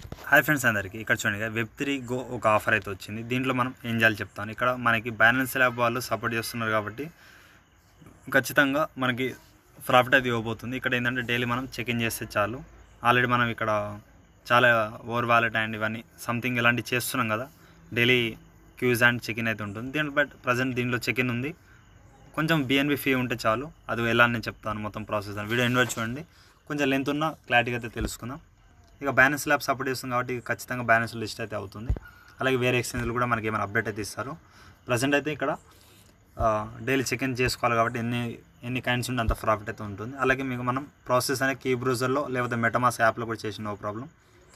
Hi friends అందరికీ ఇక్కడ చూడండి వెబ్ త్రీ గో ఒక ఆఫర్ అయితే వచ్చింది దీంట్లో మనం ఏం చేయాలి చెప్తాను ఇక్కడ మనకి బ్యాలెన్స్ ల్యాబ్ వాళ్ళు సపోర్ట్ చేస్తున్నారు కాబట్టి ఖచ్చితంగా మనకి ప్రాఫిట్ అది ఇవ్వబోతుంది ఇక్కడ ఏంటంటే డైలీ మనం చెక్ ఇన్ చేస్తే చాలు ఆల్రెడీ మనం ఇక్కడ చాలా ఓవర్ వ్యాలెట్ అండ్ ఇవన్నీ సంథింగ్ ఇలాంటివి చేస్తున్నాం కదా daily quiz and check in అయితే ఉంటుంది దీంట్లో బట్ ప్రజెంట్ దీంట్లో చెక్ ఇన్ ఉంది కొంచెం బిఎన్బి ఫీ ఉంటే చాలు అది ఎలా అని నేను చెప్తాను మొత్తం ప్రాసెస్ అని వీడియో ఇన్వర్ట్ చూడండి కొంచెం లెంత్ ఉన్న క్లారిటీగా అయితే తెలుసుకుందాం ఇక బ్యాలెన్స్ ల్యాబ్ సపోర్ట్ చేస్తుంది కాబట్టి ఖచ్చితంగా బ్యాలెన్స్ లిస్ట్ అయితే అవుతుంది అలాగే వేరే ఎక్స్చేంజ్లు కూడా మనకి ఏమైనా అప్డేట్ అయితే ఇస్తారు ప్రజెంట్ అయితే ఇక్కడ డైలీ చెక్ ఇన్ చేసుకోవాలి కాబట్టి ఎన్ని ఎన్ని కైండ్స్ ఉంటే అంత ప్రాఫిట్ అయితే ఉంటుంది అలాగే మీకు మనం ప్రాసెస్ అనేది కీ బ్రౌజర్లో లేకపోతే మెటమాస్ యాప్లో కూడా చేసిన నో ప్రాబ్లం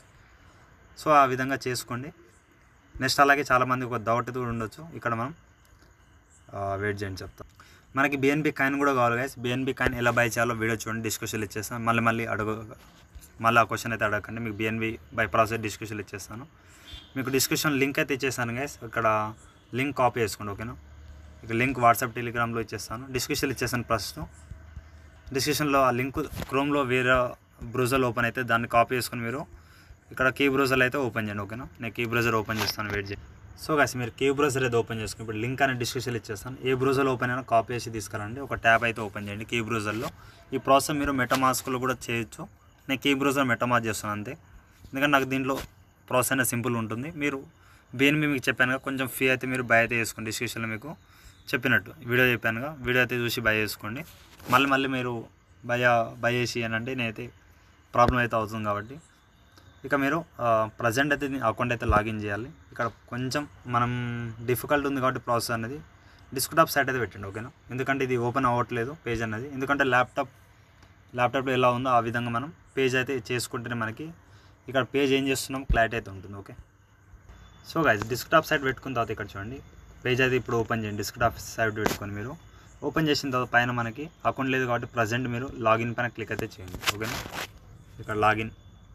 సో ఆ విధంగా చేసుకోండి నెక్స్ట్ అలాగే చాలామంది ఒక డౌట్ అయితే కూడా ఉండొచ్చు ఇక్కడ మనం వెయిట్ చేయండి చెప్తాం మనకి బిఎన్బి కాయిన్ కూడా కావాలి గైస్ బిఎన్బి కాయిన్ ఎలా బై చేయాలో వీడియో చూడండి డిస్కషన్ ఇచ్చేస్తాను మళ్ళీ మళ్ళీ అడుగు మళ్ళీ ఆ క్వశ్చన్ అయితే అడగకండి మీకు బిఎన్బి బై ప్రాసెస్ డిస్కషన్ ఇచ్చేస్తాను మీకు డిస్కషన్ లింక్ అయితే ఇచ్చేస్తాను గైస్ ఇక్కడ లింక్ కాపీ చేసుకోండి ఓకేనా ఇక లింక్ వాట్సాప్ టెలిగ్రామ్లో ఇచ్చేస్తాను డిస్కషన్ ఇచ్చేస్తాను ప్రస్తుతం డిస్క్రిప్షన్లో ఆ లింక్ క్రోమ్లో వేరే బ్రౌజర్ ఓపెన్ అయితే దాన్ని కాపీ చేసుకుని మీరు ఇక్కడ కీ బ్రౌజర్ అయితే ఓపెన్ చేయండి ఓకేనా నేను కీ బ్రౌజర్ ఓపెన్ చేస్తాను వెయిట్ చేయండి సో కాసి మీరు కీ బ్రౌజర్ అయితే ఓపెన్ చేసుకుని ఇప్పుడు లింక్ అనేది డిస్క్రిప్షన్ ఇచ్చేస్తాను ఏ బ్రౌజర్ ఓపెన్ అయినా కాపీ చేసి తీసుకురండి ఒక ట్యాబ్ అయితే ఓపెన్ చేయండి కీ బ్రౌజర్లో ఈ ప్రాసెస్ మీరు మెటమాస్క్లో కూడా చేయొచ్చు నేను కీ బ్రౌజర్ మెటమాస్ చేస్తాను అంతే ఎందుకంటే నాకు దీంట్లో ప్రాసెస్ అనేది సింపుల్ ఉంటుంది మీరు బిఎన్బి మీకు చెప్పానుగా కొంచెం ఫీ అయితే మీరు బై అయితే చేసుకోండి డిస్క్రిప్షన్లో మీకు చెప్పినట్టు వీడియో చెప్పానుగా వీడియో అయితే చూసి బై చేసుకోండి మళ్ళీ మళ్ళీ మీరు బై బై చేసి అని అంటే నేనైతే ప్రాబ్లం అయితే అవుతుంది కాబట్టి ఇక మీరు ప్రజెంట్ అయితే అకౌంట్ అయితే లాగిన్ చేయాలి ఇక్కడ కొంచెం మనం డిఫికల్ట్ ఉంది కాబట్టి ప్రాసెస్ అనేది డిస్క్టాప్ సైట్ అయితే పెట్టండి ఓకేనా ఎందుకంటే ఇది ఓపెన్ అవ్వట్లేదు పేజ్ అనేది ఎందుకంటే ల్యాప్టాప్ ల్యాప్టాప్లో ఎలా ఉందో ఆ విధంగా మనం పేజ్ అయితే చేసుకుంటేనే మనకి ఇక్కడ పేజ్ ఏం చేస్తున్నాం క్లారిటీ అయితే ఉంటుంది okay so guys desktop site పెట్టుకున్న తర్వాత ఇక్కడ చూడండి పేజ్ అయితే ఇప్పుడు ఓపెన్ చేయండి డిస్క్టాప్ సైట్ పెట్టుకొని మీరు ఓపెన్ చేసిన తర్వాత పైన మనకి అకౌంట్ లేదు కాబట్టి ప్రజెంట్ మీరు లాగిన్ పైన క్లిక్ అయితే చేయండి ఓకేనా ఇక్కడ లాగిన్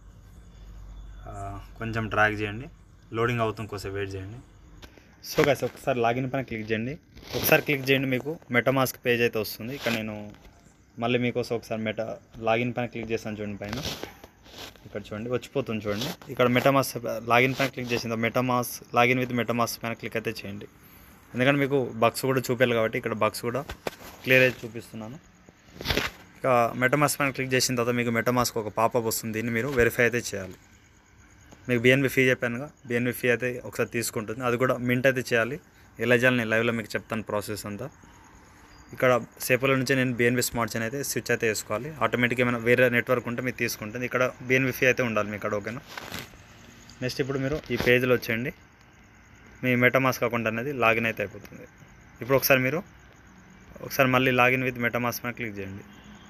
కొంచెం ట్రాక్ చేయండి లోడింగ్ అవుతుంది కోసం వెయిట్ చేయండి సో గైస్ ఒకసారి లాగిన్ పైన క్లిక్ చేయండి ఒకసారి క్లిక్ చేయండి మీకు మెటామాస్క్ పేజ్ అయితే వస్తుంది ఇక్కడ నేను మళ్ళీ మీకోసం ఒకసారి మెటా లాగిన్ పైన క్లిక్ చేస్తాను చూడండి పైన ఇక్కడ చూడండి వచ్చిపోతుంది చూడండి ఇక్కడ మెటామాస్ లాగిన్ పైన క్లిక్ చేసింది మెటామాస్ లాగిన్ విత్ మెటామాస్ పైన క్లిక్ అయితే చేయండి ఎందుకంటే మీకు బగ్స్ కూడా చూపించాలి కాబట్టి ఇక్కడ బగ్స్ కూడా క్లియర్ అయితే చూపిస్తున్నాను ఇక మెటమాస్ పైన క్లిక్ చేసిన తర్వాత మీకు మెటమాస్క్ ఒక పాపప్ వస్తుంది దీన్ని మీరు వెరిఫై అయితే చేయాలి మీకు బిఎన్బి ఫీ చెప్పానుగా బిఎన్బి ఫీ అయితే ఒకసారి తీసుకుంటుంది అది కూడా మింట్ అయితే చేయాలి ఎలా చేయాలి నేను లైవ్లో మీకు చెప్తాను ప్రాసెస్ అంతా ఇక్కడ సేపల నుంచి నేను బిఎన్బి స్మార్ట్ చైన్ అయితే స్విచ్ అయితే వేసుకోవాలి ఆటోమేటిక్ ఏమైనా వేరే నెట్వర్క్ ఉంటే మీరు తీసుకుంటుంది ఇక్కడ బిఎన్బి ఫీ అయితే ఉండాలి మీ ఇక్కడ ఓకేనా నెక్స్ట్ ఇప్పుడు మీరు ఈ పేజ్లో వచ్చేయండి మీ మెటామాస్క్ అకౌంట్ అనేది లాగిన్ అయితే అయిపోతుంది ఇప్పుడు ఒకసారి మీరు ఒకసారి మళ్ళీ లాగిన్ విత్ మెటామాస్క్ పైన క్లిక్ చేయండి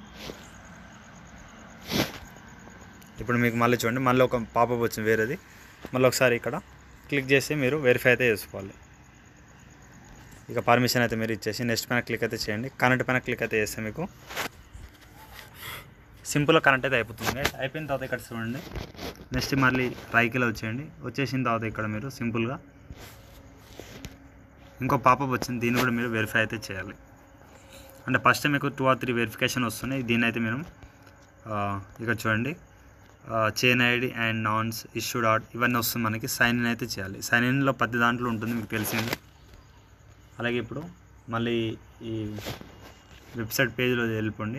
ఇప్పుడు మీకు మళ్ళీ చూడండి మళ్ళీ ఒక పాపప్ వచ్చింది వేరేది మళ్ళీ ఒకసారి ఇక్కడ క్లిక్ చేసి మీరు వెరిఫై అయితే చేసుకోవాలి ఇక పర్మిషన్ అయితే మీరు ఇచ్చేసి నెక్స్ట్ పైన క్లిక్ అయితే చేయండి కనెక్ట్ పైన క్లిక్ అయితే చేస్తే మీకు సింపుల్గా కనెక్ట్ అయితే అయిపోతుంది అయిపోయిన తర్వాత ఇక్కడ చూడండి నెక్స్ట్ మళ్ళీ రైకిలో వచ్చేయండి వచ్చేసిన తర్వాత ఇక్కడ మీరు సింపుల్గా ఇంకో పాపప్ వచ్చింది దీన్ని కూడా మీరు వెరిఫై అయితే చేయాలి అంటే ఫస్ట్ మీకు టూ ఆర్ త్రీ వెరిఫికేషన్ వస్తున్నాయి దీన్ని అయితే మీరు ఇక్కడ చూడండి chain ID and nonce issue dot ఇవన్నీ వస్తుంది మనకి సైన్ ఇన్ అయితే చేయాలి సైన్ ఇన్లో ప్రతి దాంట్లో ఉంటుంది మీకు తెలిసింది అలాగే ఇప్పుడు మళ్ళీ ఈ వెబ్సైట్ పేజ్లో వెళ్ళిపోండి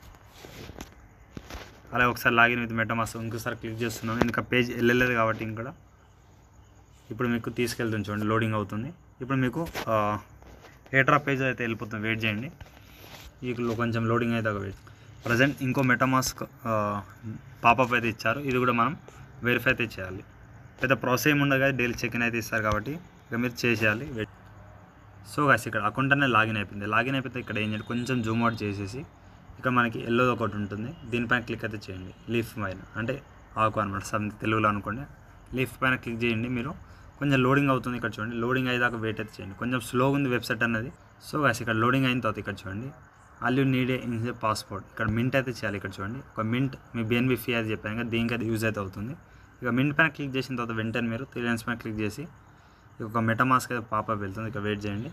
అలాగే ఒకసారి లాగిన్ విత్ మెటమాస్ ఇంకోసారి క్లిక్ చేస్తున్నాను ఇంకా పేజ్ వెళ్ళలేదు కాబట్టి ఇంకా ఇప్పుడు మీకు తీసుకెళ్తుంది చూడండి లోడింగ్ అవుతుంది ఇప్పుడు మీకు ఏట్రా పేజ్ అయితే వెళ్ళిపోతుంది వెయిట్ చేయండి వీటిలో కొంచెం లోడింగ్ అయితే వెయిట్ ప్రజెంట్ ఇంకో మెటమాస్క్ పాపప్ అయితే ఇచ్చారు ఇది కూడా మనం వెరిఫై అయితే చేయాలి పెద్ద ప్రాసెస్ ఏమి ఉండదు డైలీ చెక్ ఇన్ అయితే ఇస్తారు కాబట్టి ఇక మీరు చేసేయాలి వెయిట్ సో గాస్ ఇక్కడ అకౌంట్ అనేది లాగిన్ అయిపోయింది లాగిన్ అయిపోతే ఇక్కడ ఏం చేయండి కొంచెం జూమ్ అవుట్ చేసేసి ఇక్కడ మనకి ఎల్లో ఒకటి ఉంటుంది దీనిపైన క్లిక్ అయితే చేయండి లీఫ్ పైన అంటే ఆకు అనమాట సమ్ తెలుగులో అనుకోండి లీఫ్ పైన క్లిక్ చేయండి మీరు కొంచెం లోడింగ్ అవుతుంది ఇక్కడ చూడండి లోడింగ్ అయ్యేదాకా వెయిట్ అయితే చేయండి కొంచెం స్లోగా ఉంది వెబ్సైట్ అనేది సో గాస్ ఇక్కడ లోడింగ్ అయిన తర్వాత ఇక్కడ చూడండి all you need in passport ఇక్కడ మింట్ అయితే చేయాలి ఇక్కడ చూడండి ఒక మింట్ మీ బిఎన్బి ఫీ అది చెప్పాను కదా దీనికి అది యూజ్ అయితే అవుతుంది ఇక మింట్ పైన క్లిక్ చేసిన తర్వాత వెంటనే మీరు త్రీ లైన్స్ పైన క్లిక్ చేసి ఒక మెటమాస్క్ అయితే పాపప్ వెళ్తుంది ఇక వెయిట్ చేయండి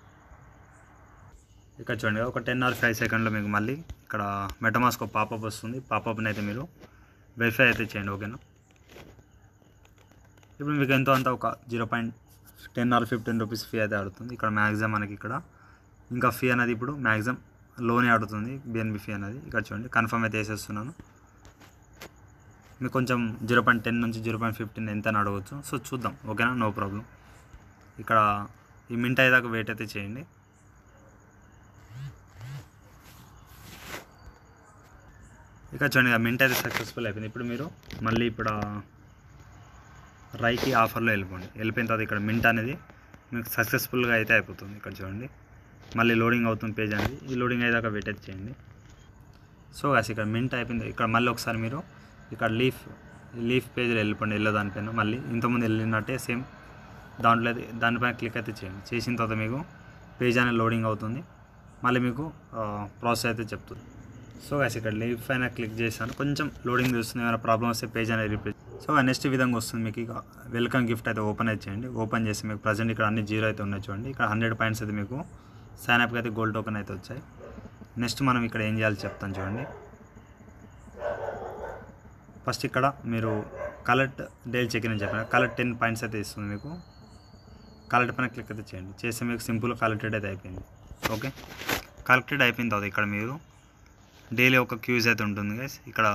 ఇక్కడ చూడండి ఒక టెన్ ఆర్ ఫైవ్ సెకండ్లో మీకు మళ్ళీ ఇక్కడ మెటమాస్క్ పాపప్ వస్తుంది పాపప్ని అయితే మీరు వెరిఫై అయితే చేయండి ఓకేనా ఇప్పుడు మీకు ఎంతో అంత ఒక zero point ten or fifteen rupees fee అయితే ఆడుతుంది ఇక్కడ మ్యాక్సిమం మనకి ఇక్కడ ఇంకా ఫీ అనేది ఇప్పుడు మ్యాక్సిమం లోనే ఆడుతుంది బిఎన్బి ఫీ అనేది ఇక్కడ చూడండి కన్ఫర్మ్ అయితే వేసేస్తున్నాను మీకు కొంచెం జీరో పాయింట్ టెన్ నుంచి జీరో పాయింట్ ఫిఫ్టీన్ ఎంత అని అడగవచ్చు సో చూద్దాం ఓకేనా నో ప్రాబ్లం ఇక్కడ ఈ మింట్ అయ్యేదాకా వెయిట్ అయితే చేయండి ఇక చూడండి ఇక మింట్ అయితే సక్సెస్ఫుల్ అయిపోయింది ఇప్పుడు మీరు మళ్ళీ ఇప్పుడు ఆ రైకి ఆఫర్లో వెళ్ళిపోండి వెళ్ళిపోయిన తర్వాత ఇక్కడ మింట్ అనేది మీకు సక్సెస్ఫుల్గా అయితే అయిపోతుంది ఇక్కడ చూడండి మళ్ళీ లోడింగ్ అవుతుంది పేజ్ అనేది ఈ లోడింగ్ అయ్యేదాకా వెయిట్ అయితే చేయండి సో గాస్ ఇక్కడ మింట్ అయిపోయింది ఇక్కడ మళ్ళీ ఒకసారి మీరు ఇక్కడ లీఫ్ లీఫ్ పేజ్లో వెళ్ళిపోండి వెళ్ళే దానిపైన మళ్ళీ ఇంతకుముందు వెళ్ళినట్టే సేమ్ దాంట్లో అయితే దానిపైన క్లిక్ అయితే చేయండి చేసిన తర్వాత మీకు పేజ్ అనేది లోడింగ్ అవుతుంది మళ్ళీ మీకు ప్రాసెస్ అయితే చెప్తుంది సో గాస్ ఇక్కడ లీఫ్ పైన క్లిక్ చేశాను కొంచెం లోడింగ్ చూస్తుంది ఏమైనా ప్రాబ్లమ్ వస్తే పేజ్ అనేది రిపేర్ సో నెక్స్ట్ విధంగా వస్తుంది మీకు ఇక వెల్కమ్ గిఫ్ట్ అయితే ఓపెన్ అయితే చేయండి ఓపెన్ చేసి మీకు ప్రజెంట్ ఇక్కడ అన్ని జీరో అయితే ఉన్నాయి చూడండి ఇక్కడ హండ్రెడ్ పాయింట్స్ అయితే మీకు సైన్ అప్కి అయితే గోల్డ్ టోకెన్ అయితే వచ్చాయి నెక్స్ట్ మనం ఇక్కడ ఏం చేయాలి చెప్తాను చూడండి ఫస్ట్ ఇక్కడ మీరు కలెక్ట్ డైలీ చెక్ అని చెప్పిన కలెక్ట్ టెన్ పాయింట్స్ అయితే ఇస్తుంది మీకు కలెక్ట్ పైన క్లిక్ అయితే చేయండి చేస్తే మీకు సింపుల్ కలెక్టెడ్ అయితే అయిపోయింది ఓకే కలెక్టెడ్ అయిపోయిన తర్వాత ఇక్కడ మీరు డైలీ ఒక క్యూజ్ అయితే ఉంటుంది గైస్ ఇక్కడ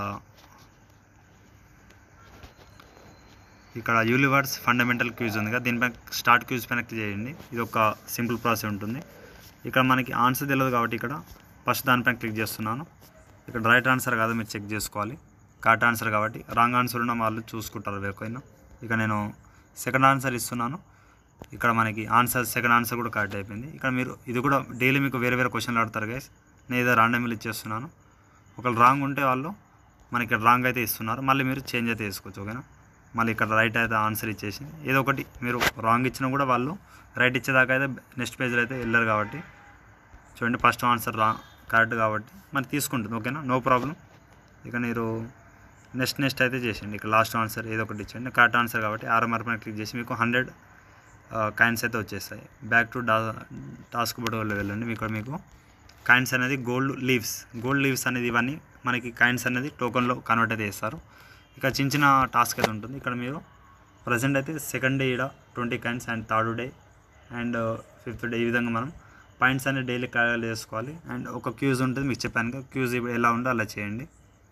ఇక్కడ యూనివర్స్ ఫండమెంటల్ క్యూజ్ ఉంది కదా దీనిపైన స్టార్ట్ క్యూజ్ పైన క్లిక్ చేయండి ఇది ఒక సింపుల్ ప్రాసెస్ ఉంటుంది ఇక్కడ మనకి ఆన్సర్ తెలియదు కాబట్టి ఇక్కడ ఫస్ట్ దానిపైన క్లిక్ చేస్తున్నాను ఇక్కడ రైట్ ఆన్సర్ కాదు మీరు చెక్ చేసుకోవాలి కరెక్ట్ ఆన్సర్ కాబట్టి రాంగ్ ఆన్సర్ ఉన్న వాళ్ళు చూసుకుంటారు ఎవరికైనా ఇక నేను సెకండ్ ఆన్సర్ ఇస్తున్నాను ఇక్కడ మనకి ఆన్సర్ సెకండ్ ఆన్సర్ కూడా కరెక్ట్ అయిపోయింది ఇక్కడ మీరు ఇది కూడా డైలీ మీకు వేరే వేరే క్వశ్చన్లు ఆడతారు గైస్ నేను ఏదో రాండమ్లు ఇచ్చేస్తున్నాను ఒకళ్ళు రాంగ్ ఉంటే వాళ్ళు మనకి ఇక్కడ రాంగ్ అయితే ఇస్తున్నారు మళ్ళీ మీరు చేంజ్ అయితే వేసుకోవచ్చు ఓకేనా మళ్ళీ ఇక్కడ రైట్ అయితే ఆన్సర్ ఇచ్చేసి ఏదో ఒకటి మీరు రాంగ్ ఇచ్చినా కూడా వాళ్ళు రైట్ ఇచ్చేదాకా అయితే నెక్స్ట్ పేజ్లో అయితే వెళ్ళరు కాబట్టి చూడండి ఫస్ట్ ఆన్సర్ రా కరెక్ట్ కాబట్టి మరి తీసుకుంటుంది ఓకేనా నో ప్రాబ్లం ఇక మీరు నెక్స్ట్ నెక్స్ట్ అయితే చేసేయండి ఇక లాస్ట్ ఆన్సర్ ఏదో ఒకటి ఇచ్చండి కరెక్ట్ ఆన్సర్ కాబట్టి ఆర్ఎంఆర్ పైన క్లిక్ చేసి మీకు హండ్రెడ్ కాయిన్స్ అయితే వచ్చేస్తాయి బ్యాక్ టు డా టాస్క్ బోర్డులో వెళ్ళండి మీకు ఇక్కడ మీకు కాయిన్స్ అనేది గోల్డ్ లీవ్స్ గోల్డ్ లీవ్స్ అనేది ఇవన్నీ మనకి కాయిన్స్ అనేది టోకన్లో కన్వర్ట్ అయితే చేస్తారు ఇక చిన్న చిన్న టాస్క్ అయితే ఉంటుంది ఇక్కడ మీరు ప్రజెంట్ అయితే సెకండ్ డే ఈడ twenty coins and third day and fifth day ఈ విధంగా మనం పాయింట్స్ అనేది డైలీ క్యాలిక్యులేట్ చేసుకోవాలి అండ్ ఒక క్యూజ్ ఉంటుంది మీకు చెప్పాను కదా క్యూజ్ ఎలా ఉందో అలా చేయండి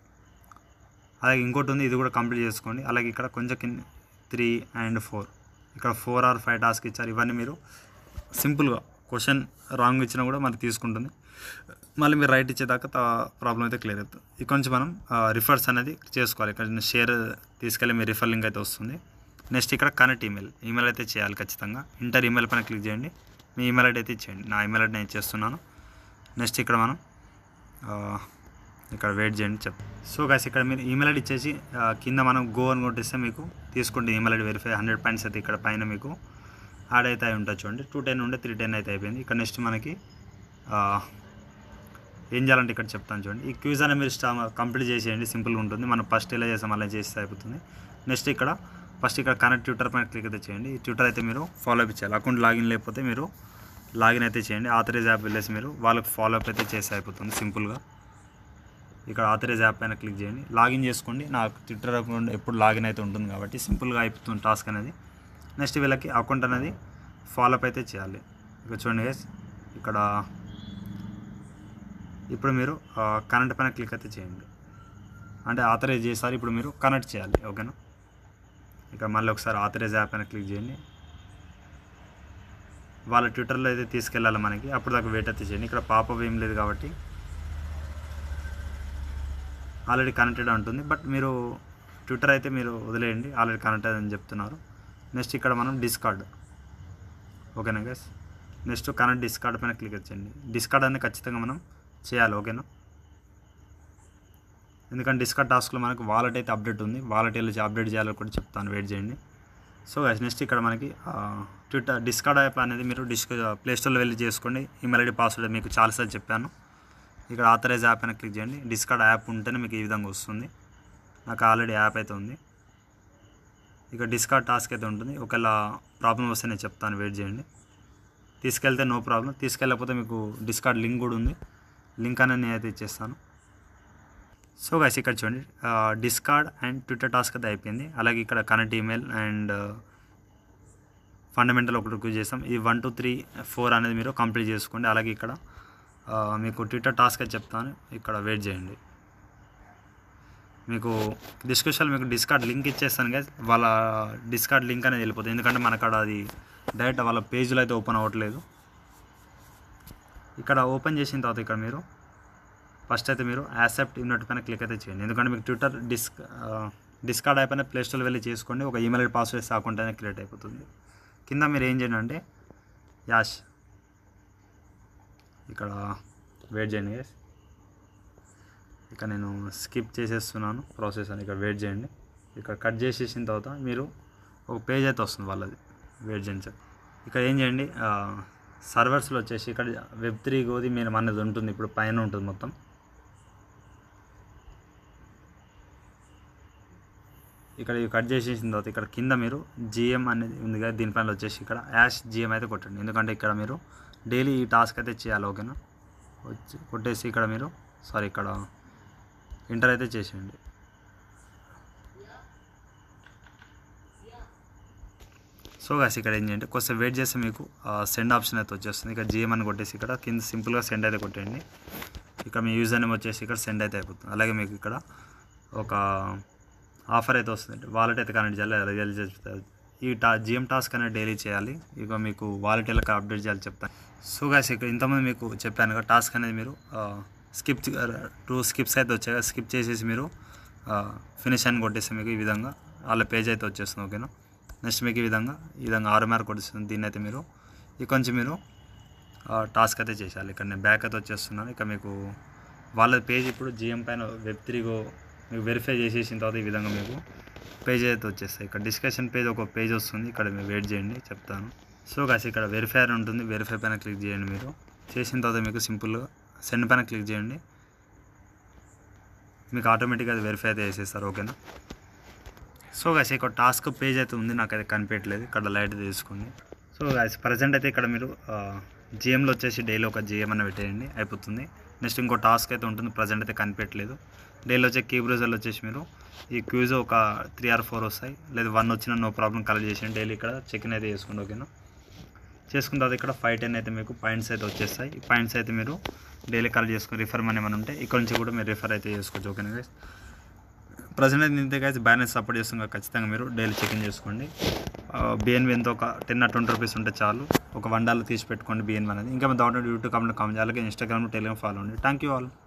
అలాగే ఇంకోటి ఉంది ఇది కూడా కంప్లీట్ చేసుకోండి అలాగే ఇక్కడ కొంచెం కింద త్రీ అండ్ ఫోర్ ఇక్కడ ఫోర్ ఆర్ ఫైవ్ టాస్క్ ఇచ్చారు ఇవన్నీ మీరు సింపుల్గా క్వశ్చన్ రాంగ్ ఇచ్చినా కూడా మనకి తీసుకుంటుంది మళ్ళీ మీరు రైట్ ఇచ్చేదాకా ప్రాబ్లం అయితే క్లియర్ అవుతుంది ఇక్కడ నుంచి మనం రిఫర్స్ అనేది చేసుకోవాలి ఇక్కడ షేర్ తీసుకెళ్ళి మీ రిఫర్ లింక్ అయితే వస్తుంది నెక్స్ట్ ఇక్కడ కనెక్ట్ ఈమెయిల్ ఈమెయిల్ అయితే చేయాలి ఖచ్చితంగా ఇంటర్ ఈమెయిల్ పైన క్లిక్ చేయండి మీ ఈమెయిల్ ఐడి అయితే ఇచ్చేయండి నా ఈమెయిల్ ఐడి నేను చేస్తున్నాను నెక్స్ట్ ఇక్కడ మనం ఆ, ఇక్కడ వెయిట్ చేయండి చెప్ సో గాస్ ఇక్కడ మీరు ఈమెయిల్ ఐడి ఇచ్చేసి ఆ, కింద మనం గో అని కొట్టిస్తే మీకు తీసుకుంటే email ID verify hundred points అయితే ఇక్కడ పైన మీకు యాడ్ అయితే అయి ఉంటుంది చూడండి టూ టెన్ ఉంటే త్రీ టెన్ అయితే అయిపోయింది ఇక్కడ నెక్స్ట్ మనకి ఆ, ఏం చేయాలంటే ఇక్కడ చెప్తాను చూడండి ఈ క్యూజ్ అనేది మీరు స్టా కంప్లీట్ చేసేయండి సింపుల్గా ఉంటుంది మనం ఫస్ట్ ఎలా చేస్తాం అలా చేస్తే అయిపోతుంది నెక్స్ట్ ఇక్కడ ఫస్ట్ ఇక్కడ కనెక్ట్ ట్విట్టర్ పైన క్లిక్ అయితే చేయండి ఈ ట్విట్టర్ అయితే మీరు ఫాలో అప్ చేయాలి అకౌంట్ లాగిన్ లేకపోతే మీరు లాగిన్ అయితే చేయండి ఆథరైజ్ యాప్ వెళ్ళేసి మీరు వాళ్ళకి ఫాలో అప్ అయితే చేస్తే అయిపోతుంది సింపుల్గా ఇక్కడ ఆథరైజ్ యాప్ పైన క్లిక్ చేయండి లాగిన్ చేసుకోండి నాకు ట్విట్టర్ అకౌంట్ ఎప్పుడు లాగిన్ అయితే ఉంటుంది కాబట్టి సింపుల్గా అయిపోతుంది టాస్క్ అనేది నెక్స్ట్ వీళ్ళకి అకౌంట్ అనేది ఫాలో అప్ అయితే చేయాలి ఇక్కడ చూడండి guys, ఇక్కడ ఇప్పుడు మీరు కనెక్ట్ పైన క్లిక్ అయితే చేయండి అంటే ఆథరైజ్ చేస్తారు ఇప్పుడు మీరు కనెక్ట్ చేయాలి ఓకేనా ఇక్కడ మళ్ళీ ఒకసారి ఆథరైజ్ యాప్ పైన క్లిక్ చేయండి వాళ్ళ ట్విట్టర్లో అయితే తీసుకెళ్ళాలి మనకి అప్పుడు దాకా వెయిట్ అయితే చేయండి ఇక్కడ పాప ఏం లేదు కాబట్టి ఆల్రెడీ కనెక్టెడ్ ఉంటుంది బట్ మీరు ట్విట్టర్ అయితే మీరు వదిలేయండి ఆల్రెడీ కనెక్టెడ్ అని చెప్తున్నారు నెక్స్ట్ ఇక్కడ మనం డిస్కార్డ్ ఓకేనా గైస్ నెక్స్ట్ కనెక్ట్ డిస్కార్డ్ పైన క్లిక్ చేయండి డిస్కార్డ్ అనేది ఖచ్చితంగా మనం చేయాలి ఓకేనా ఎందుకంటే డిస్కార్డ్ టాస్క్లో మనకు వాలెట్ అయితే అప్డేట్ ఉంది వాలెట్ వెళ్ళి అప్డేట్ చేయాలో కూడా చెప్తాను వెయిట్ చేయండి సో గైస్ నెక్స్ట్ ఇక్కడ మనకి ట్విట్టర్ డిస్కార్డ్ యాప్ అనేది మీరు డిస్క్ ప్లే స్టోర్లో వెళ్ళి చేసుకోండి ఈమెయిల్ ఐడి పాస్వర్డ్ మీకు చాలాసార్లు చెప్పాను ఇక్కడ ఆథరైజ్ యాప్ అని క్లిక్ చేయండి డిస్కార్డ్ యాప్ ఉంటేనే మీకు ఈ విధంగా వస్తుంది నాకు ఆల్రెడీ యాప్ అయితే ఉంది ఇక డిస్కార్డ్ టాస్క్ అయితే ఉంటుంది ఒకవేళ ప్రాబ్లం వస్తే నేను చెప్తాను వెయిట్ చేయండి తీసుకెళ్తే నో ప్రాబ్లం తీసుకెళ్ళకపోతే మీకు డిస్కార్డ్ లింక్ కూడా ఉంది లింక్ అనేది నేను అయితే ఇచ్చేస్తాను సో గైస్ ఇక్కడ చూడండి డిస్కార్డ్ అండ్ ట్విట్టర్ టాస్క్ అయితే అయిపోయింది అలాగే ఇక్కడ కనెక్ట్ ఈమెయిల్ అండ్ ఫండమెంటల్ ఒకటి యూజ్ చేస్తాం ఈ వన్ టూ త్రీ ఫోర్ అనేది మీరు కంప్లీట్ చేసుకోండి అలాగే ఇక్కడ ఆ, మీకు ట్విట్టర్ టాస్క్ అయితే చెప్తాను ఇక్కడ వెయిట్ చేయండి మీకు డిస్క్రిప్షన్లో మీకు డిస్కార్డ్ లింక్ ఇచ్చేస్తాను గైస్ వాళ్ళ డిస్కార్డ్ లింక్ అనేది వెళ్ళిపోతుంది ఎందుకంటే మనకు అక్కడ అది డైరెక్ట్ వాళ్ళ పేజ్లో అయితే ఓపెన్ అవ్వట్లేదు ఇక్కడ ఓపెన్ చేసిన తర్వాత ఇక్కడ మీరు ఫస్ట్ అయితే మీరు యాక్సెప్ట్ ఇన్వెట్ పైన క్లిక్ అయితే చేయండి ఎందుకంటే మీకు ట్విట్టర్ డిస్క్ డిస్కార్డ్ అయిపోయిన ప్లే స్టోర్ వెళ్ళి చేసుకోండి ఒక ఈమెయిల్ ఐడి పాస్వర్డ్ వేస్తే అకౌంట్ అనేది క్రియేట్ అయిపోతుంది కింద మీరు ఏం చేయండి అంటే యాష్ ఇక్కడ వెయిట్ చేయండి guys. ఇక నేను స్కిప్ చేసేస్తున్నాను ప్రాసెస్ అని ఇక్కడ వెయిట్ చేయండి ఇక్కడ కట్ చేసేసిన తర్వాత మీరు ఒక పేజ్ అయితే వస్తుంది వాళ్ళది వెయిట్ చేయండి సార్ ఇక్కడ ఏం చేయండి సర్వర్స్లో వచ్చేసి ఇక్కడ వెబ్ త్రీ గోది మీరు అనేది ఉంటుంది ఇప్పుడు పైన ఉంటుంది మొత్తం ఇక్కడ ఇవి కట్ చేసేసిన తర్వాత ఇక్కడ కింద మీరు జిఎం అనేది ఉంది కదా దీనిపైన వచ్చేసి ఇక్కడ యాష్ జిఎం అయితే కొట్టండి ఎందుకంటే ఇక్కడ మీరు డైలీ ఈ టాస్క్ అయితే చేయాలి ఓకేనా వచ్చి కొట్టేసి ఇక్కడ మీరు సారీ ఇక్కడ ఎంటర్ అయితే చేసేయండి సో గాస్ ఇక్కడ ఏం చేయండి కొంచెం వెయిట్ చేస్తే మీకు సెండ్ ఆప్షన్ అయితే వచ్చేస్తుంది ఇక్కడ జిఎం అని కొట్టేసి ఇక్కడ కింద సింపుల్గా సెండ్ అయితే కొట్టేయండి ఇక్కడ మీ యూజర్ నేమ్ వచ్చేసి ఇక్కడ సెండ్ అయితే అయిపోతుంది అలాగే మీకు ఇక్కడ ఒక ఆఫర్ అయితే వస్తుంది వాలెట్ అయితే కనెక్ట్ చేయాలి అది చేయాలి చెప్తారు ఈ టా జిఎం టాస్క్ అనేది డైలీ చేయాలి ఇక మీకు వాలెట్ ఎలా అప్డేట్ చేయాలి చెప్తాను సో గాస్ ఇక్కడ ఇంతమంది మీకు చెప్పాను కదా టాస్క్ అనేది మీరు స్కిప్ టూ స్కిప్స్ అయితే వచ్చాయి కదా స్కిప్ చేసేసి మీరు ఫినిష్ అని కొట్టేస్తే మీకు ఈ విధంగా వాళ్ళ పేజ్ అయితే వచ్చేస్తుంది ఓకేనా నెక్స్ట్ మీకు ఈ విధంగా ఈ విధంగా ఆరు మార్క్ కొట్టేస్తుంది దీన్ని అయితే మీరు ఇక కొంచెం మీరు టాస్క్ అయితే చేసేయాలి ఇక్కడ నేను బ్యాక్ అయితే వచ్చేస్తున్నాను ఇక మీకు వాళ్ళ పేజ్ ఇప్పుడు జిఎం పైన వెబ్ త్రీగో మీకు వెరిఫై చేసేసిన తర్వాత ఈ విధంగా మీకు పేజ్ అయితే వచ్చేస్తాయి ఇక్కడ డిస్కషన్ పేజ్ ఒక పేజ్ వస్తుంది ఇక్కడ మీరు వెయిట్ చేయండి చెప్తాను సో కాసి ఇక్కడ వెరిఫై అని ఉంటుంది వెరిఫై పైన క్లిక్ చేయండి మీరు చేసిన తర్వాత మీకు సింపుల్గా సెండ్ పైన క్లిక్ చేయండి మీకు ఆటోమేటిక్గా అది వెరిఫై అయితే చేసేస్తారు ఓకేనా సో గాయస్ ఇక్కడ టాస్క్ పేజ్ అయితే ఉంది నాకు అయితే కనిపించట్లేదు ఇక్కడ లైట్ తీసుకోండి సో గాయస్ ప్రజెంట్ అయితే ఇక్కడ మీరు జిఎంలో వచ్చేసి డైలీ ఒక జిఎం అని పెట్టేయండి అయిపోతుంది నెక్స్ట్ ఇంకో టాస్క్ అయితే ఉంటుంది ప్రజెంట్ అయితే కనిపించట్లేదు డైలీ వచ్చే కీ బ్రౌజర్లో వచ్చేసి మీరు ఈ క్యూజ్ ఒక త్రీ ఆర్ ఫోర్ వస్తాయి లేదా వన్ వచ్చినా నో ప్రాబ్లం కలెక్ట్ చేసి డైలీ ఇక్కడ చెక్ ఇన్ అయితే చేసుకోండి ఓకేనా చేసుకున్న తర్వాత ఇక్కడ ఫైవ్ టెన్ అయితే మీకు పాయింట్స్ అయితే వచ్చేస్తాయి ఈ పాయింట్స్ అయితే మీరు డైలీ కలెక్ట్ చేసుకుని రిఫర్ మనీ ఏమైనా ఉంటే ఇక్కడ నుంచి కూడా మీరు రిఫర్ అయితే చేసుకోవచ్చు ఓకేనా గైస్ ప్రజెంట్ అయితే ఇంతే గైస్ బ్యాలెన్స్ సపోర్ట్ చేస్తుంది ఖచ్చితంగా మీరు డైలీ చెకింగ్ చేసుకోండి బిఎన్బి ఎంత ఒక టెన్ ఆర్ ట్వంటీ రూపీస్ ఉంటే చాలు ఒక వన్ డాలర్ తీసి పెట్టుకోండి బిఎన్బి అనేది ఇంకా డౌన్లోడ్ యూట్యూబ్ కామెంట్ కామెంట్ అలాగే ఇన్స్టాగ్రామ్ టెలిగ్రామ్ ఫాలో అండి థ్యాంక్ యూ ఆల్